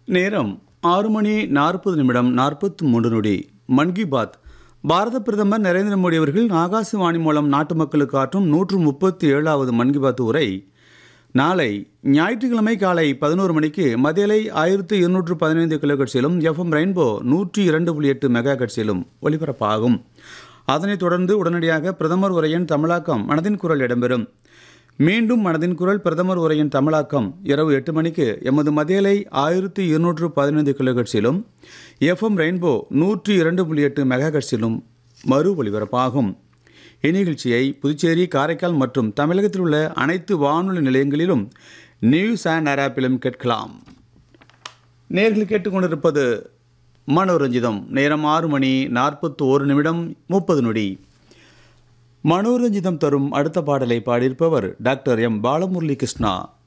நேரம் ஆறு மணி நாற்பது நிமிடம் நாற்பத்தி மூன்று நொடி மன் கி பாத் பாரத பிரதமர் நரேந்திர மோடி அவர்கள் ஆகாசவாணி மூலம் நாட்டு மக்களுக்கு ஆற்றும் நூற்று முப்பத்தி ஏழாவது மன் கி பாத் உரை நாளை ஞாயிற்றுக்கிழமை காலை பதினோரு மணிக்கு மதியலை ஆயிரத்து இருநூற்று பதினைந்து கிலோகட்சியிலும் எஃப்எம் ரெயின்போ நூற்றி இரண்டு புள்ளி எட்டு மெகா கட்சியிலும் ஒலிபரப்பாகும் அதனைத் தொடர்ந்து உடனடியாக பிரதமர் உரையின் தமிழாக்கம் மனதின் குரல் இடம்பெறும் மீண்டும் மனதின் குரல் பிரதமர் உரையின் தமிழாக்கம் இரவு எட்டு மணிக்கு எமது மதியலை ஆயிரத்தி இருநூற்று பதினைந்து கிலோகட்சியிலும் எஃப்எம் ரெயின்போ நூற்றி இரண்டு புள்ளி எட்டு மெகா கட்சியிலும் மறு ஒலிபரப்பாகும் இந்நிகழ்ச்சியை புதுச்சேரி காரைக்கால் மற்றும் தமிழகத்தில் உள்ள அனைத்து வானொலி நிலையங்களிலும் நியூஸ் அண்ட் ஆப்பிலும் கேட்கலாம் நேர்கள் கேட்டுக்கொண்டிருப்பது மனோரஞ்சிதம் நேரம் ஆறு மணி நாற்பத்தி ஓரு நிமிடம் முப்பது நொடி மனோரஞ்சிதம் தரும் அடுத்த பாடலை பாடியிருப்பவர் டாக்டர் எம் பாலமுரளி கிருஷ்ணா